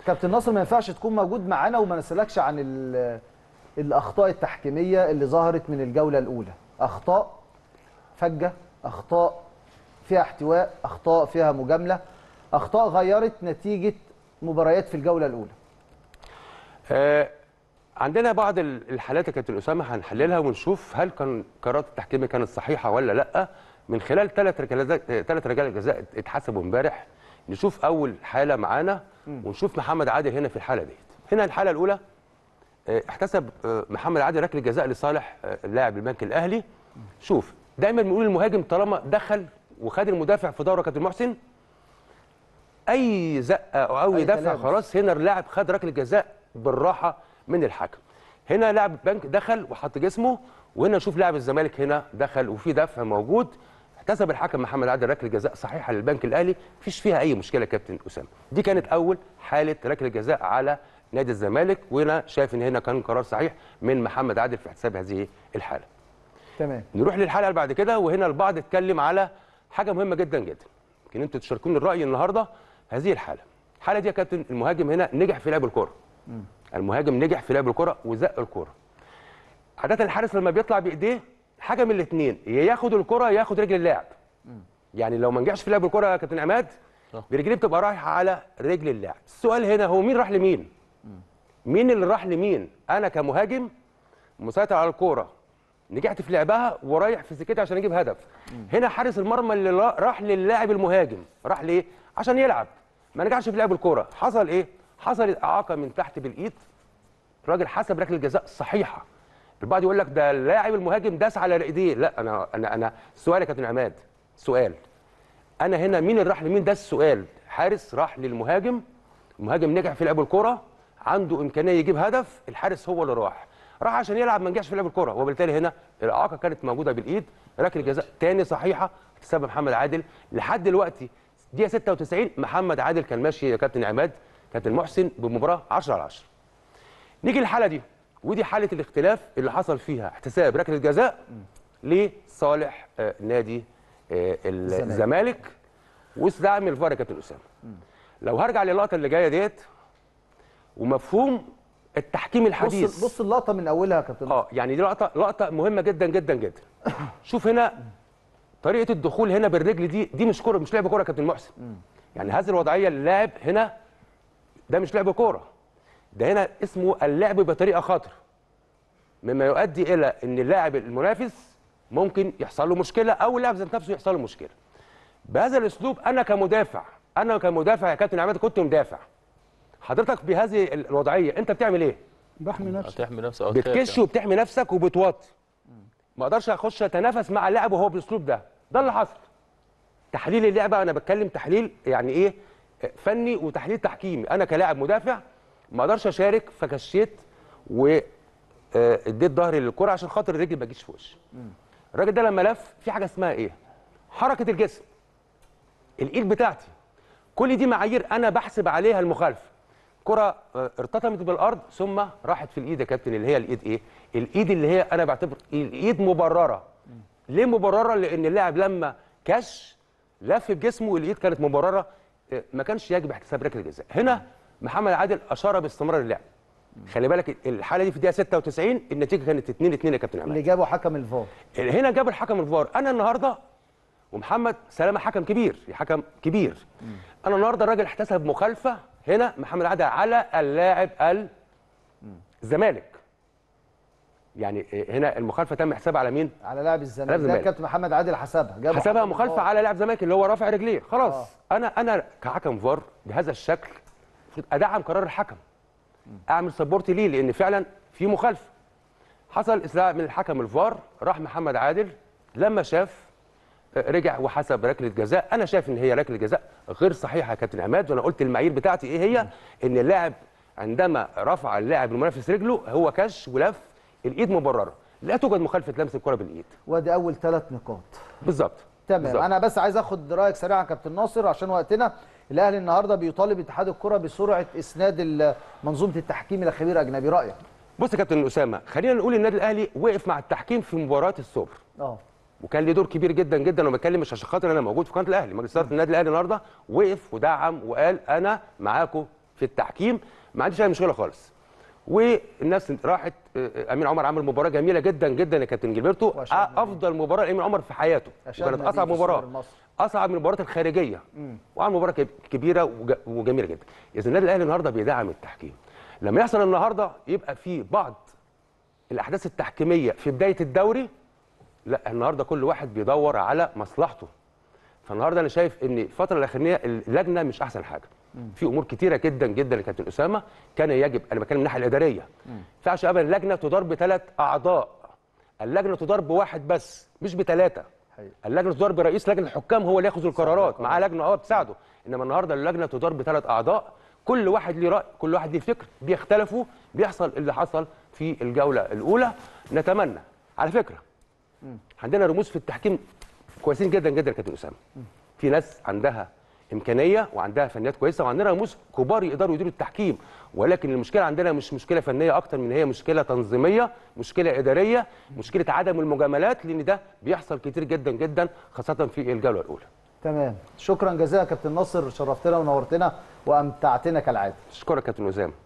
كابتن ناصر ما ينفعش تكون موجود معانا وما نسالكش عن ال- الاخطاء التحكيميه اللي ظهرت من الجوله الاولى اخطاء فجه اخطاء فيها احتواء اخطاء فيها مجامله اخطاء غيرت نتيجه مباريات في الجوله الاولى آه، عندنا بعض ال- الحالات يا كابتن اسامه هنحللها ونشوف هل كان قرارات التحكيم كانت صحيحه ولا لا من خلال ثلاث ركلات ثلاث رجال جزاء اتحسبوا امبارح نشوف اول حاله معانا ونشوف محمد عادل هنا في الحاله ديت هنا الحاله الاولى آه، احتسب آه، محمد عادل ركله جزاء لصالح آه، اللاعب البنك الاهلي شوف دايما بنقول المهاجم طالما دخل وخد المدافع في دوره كابتن محسن اي زقه او اي أي دفع تلامس. خلاص هنا اللاعب خد ركله جزاء بالراحه من الحكم هنا لاعب البنك دخل وحط جسمه وهنا نشوف لاعب الزمالك هنا دخل وفي دفع موجود احتسب الحكم محمد عادل ركله جزاء صحيحه للبنك الاهلي مفيش فيها اي مشكله يا كابتن اسامه دي كانت اول حاله ركله جزاء على نادي الزمالك وانا شايف ان هنا كان قرار صحيح من محمد عادل في احتساب هذه الحاله تمام نروح للحلقه اللي بعد كده وهنا البعض اتكلم على حاجه مهمه جدا جدا يمكن انتوا تشاركوني الراي النهارده هذه الحاله الحاله دي يا كابتن المهاجم هنا نجح في لعب الكره المهاجم نجح في لعب الكره وزق الكره عاده الحارس لما بيطلع بايديه حاجه من الاثنين يا ياخد الكره يا ياخد رجل اللاعب يعني لو ما نجحش في لعب الكره يا كابتن عماد برجليه بتبقى رايحه على رجل اللاعب السؤال هنا هو مين راح لمين مين اللي راح لمين انا كمهاجم مسيطر على الكوره نجحت في لعبها ورايح في سكتي عشان اجيب هدف هنا حارس المرمى اللي را- راح للاعب المهاجم راح ليه عشان يلعب ما نجحش في لعب الكوره حصل ايه حصلت اعاقه من تحت بالايد الراجل حسب ركله جزاء صحيحه البعض يقول لك ده اللاعب المهاجم داس على ايديه لا انا انا انا سؤال يا كابتن عماد سؤال انا هنا مين اللي راح لمين ده السؤال حارس راح للمهاجم المهاجم نجح في لعب الكره عنده امكانيه يجيب هدف الحارس هو اللي راح راح عشان يلعب ما نجحش في لعب الكره وبالتالي هنا الاعاقه كانت موجوده بالايد ركله جزاء تاني صحيحه بسبب محمد عادل لحد دلوقتي دقيقه 96 محمد عادل كان ماشي يا كابتن عماد كابتن محسن بمباراه 10 على 10 نيجي للحاله دي ودي حاله الاختلاف اللي حصل فيها احتساب ركله جزاء لصالح آه، نادي آه، الزمالك واستدعم الفار يا كابتن اسامه لو هرجع للقطه اللي جايه ديت ومفهوم التحكيم الحديث بص بص اللقطه من اولها يا كابتن اه يعني دي لقطه لقطه مهمه جدا جدا جدا شوف هنا طريقه الدخول هنا بالرجل دي دي مش كوره مش لعب كوره يا كابتن محسن يعني هذه الوضعيه اللاعب هنا ده مش لعب كوره ده هنا اسمه اللعب بطريقه خطر مما يؤدي الى ان اللاعب المنافس ممكن يحصل له مشكله او اللاعب ذات نفسه يحصل له مشكله بهذا الاسلوب انا كمدافع انا كمدافع يا كابتن عماد كنت مدافع حضرتك بهذه الوضعيه انت بتعمل ايه بحمي نفسي هتحمي نفسك أو بتكش تدافع. وبتحمي نفسك وبتوطي ما اقدرش اخش اتنافس مع اللاعب وهو بالاسلوب ده ده اللي حصل تحليل اللعبه انا بتكلم تحليل يعني ايه فني وتحليل تحكيمي انا كلاعب مدافع ما اقدرش اشارك فكشيت و آه، اديت ظهري للكره عشان خاطر الرجل ما تجيش في وشي الراجل ده لما لف في حاجه اسمها ايه حركه الجسم الايد بتاعتي كل دي معايير انا بحسب عليها المخالفه كره آه، ارتطمت بالارض ثم راحت في الايد يا كابتن اللي هي الايد ايه الايد اللي هي انا بعتبر الايد مبرره ليه مبرره لان اللاعب لما كش لف بجسمه والايد كانت مبرره آه، ما كانش يجب احتساب ركله جزاء هنا محمد عادل اشار باستمرار اللعب خلي بالك الحاله دي في الدقيقه 96 النتيجه كانت 2 2 يا كابتن عماد اللي جابه حكم الفار هنا جاب الحكم الفار انا النهارده ومحمد سلامه حكم كبير حكم كبير انا النهارده الراجل احتسب مخالفه هنا محمد عادل على اللاعب الزمالك يعني هنا المخالفه تم حسابها على مين على لاعب الزمالك لاعب ده الزمالك. كابتن محمد عادل حسبها جابه حسبها حكم مخالفه الفار. على لاعب زمالك اللي هو رافع رجليه خلاص انا انا كحكم فار بهذا الشكل المفروض ادعم قرار الحكم اعمل سبورت ليه لان فعلا في مخالفه حصل اسراع من الحكم الفار راح محمد عادل لما شاف آه، رجع وحسب ركله جزاء انا شايف ان هي ركله جزاء غير صحيحه يا كابتن عماد وانا قلت المعايير بتاعتي ايه هي ان اللاعب عندما رفع اللاعب المنافس رجله هو كش ولف الايد مبرره لا توجد مخالفه لمس الكره بالايد وادي اول ثلاث نقاط بالظبط تمام بالظبط. انا بس عايز اخد رايك سريعا يا كابتن ناصر عشان وقتنا الاهلي النهارده بيطالب اتحاد الكره بسرعه اسناد ال- منظومه التحكيم الى خبير اجنبي رايك بص يا كابتن اسامه خلينا نقول النادي الاهلي وقف مع التحكيم في مباراه السوبر اه وكان ليه دور كبير جدا جدا وما بتكلم مش عشان خاطر انا موجود في قناه الاهلي مجلس اداره النادي الاهلي النهارده وقف ودعم وقال انا معاكم في التحكيم ما عنديش اي مشكله خالص والناس راحت آه، امين عمر عمل مباراه جميله جدا جدا يا كابتن جilberto وأشاد بيه. افضل مباراه لامين عمر في حياته أشاد وكانت بيه اصعب في مباراه السوبر المصري. اصعب من المباريات الخارجيه وعمل مباراه كب- كبيره وج- وجميله جدا اذا النادي الاهلي النهارده بيدعم التحكيم لما يحصل النهارده يبقى في بعض الاحداث التحكيميه في بدايه الدوري لا النهارده كل واحد بيدور على مصلحته فالنهارده انا شايف ان الفتره الاخرانيه اللجنه مش احسن حاجه في امور كتيره جدا جدا يا كابتن اسامه كان يجب انا بتكلم من الناحيه الاداريه ما ينفعش ابدا اللجنه تدار بثلاث اعضاء اللجنه تدار بواحد بس مش بثلاثه حقيقي. اللجنه تدار برئيس لجنه الحكام هو اللي ياخذ القرارات معاه لجنه اه بتساعده انما النهارده اللجنه تدار بثلاث اعضاء كل واحد ليه راي كل واحد ليه فكر بيختلفوا بيحصل اللي حصل في الجوله الاولى نتمنى على فكره عندنا رموز في التحكيم كويسين جدا جدا يا كابتن اسامه في ناس عندها امكانيه وعندها فنيات كويسه وعندنا رموز كبار يقدروا يديروا التحكيم ولكن المشكله عندنا مش مشكله فنيه اكتر من هي مشكله تنظيميه مشكله اداريه مشكله عدم المجاملات لان ده بيحصل كتير جدا جدا خاصه في الجوله الاولى تمام شكرا جزيلا يا كابتن ناصر شرفتنا ونورتنا وامتعتنا كالعاده اشكرك يا كابتن اسامه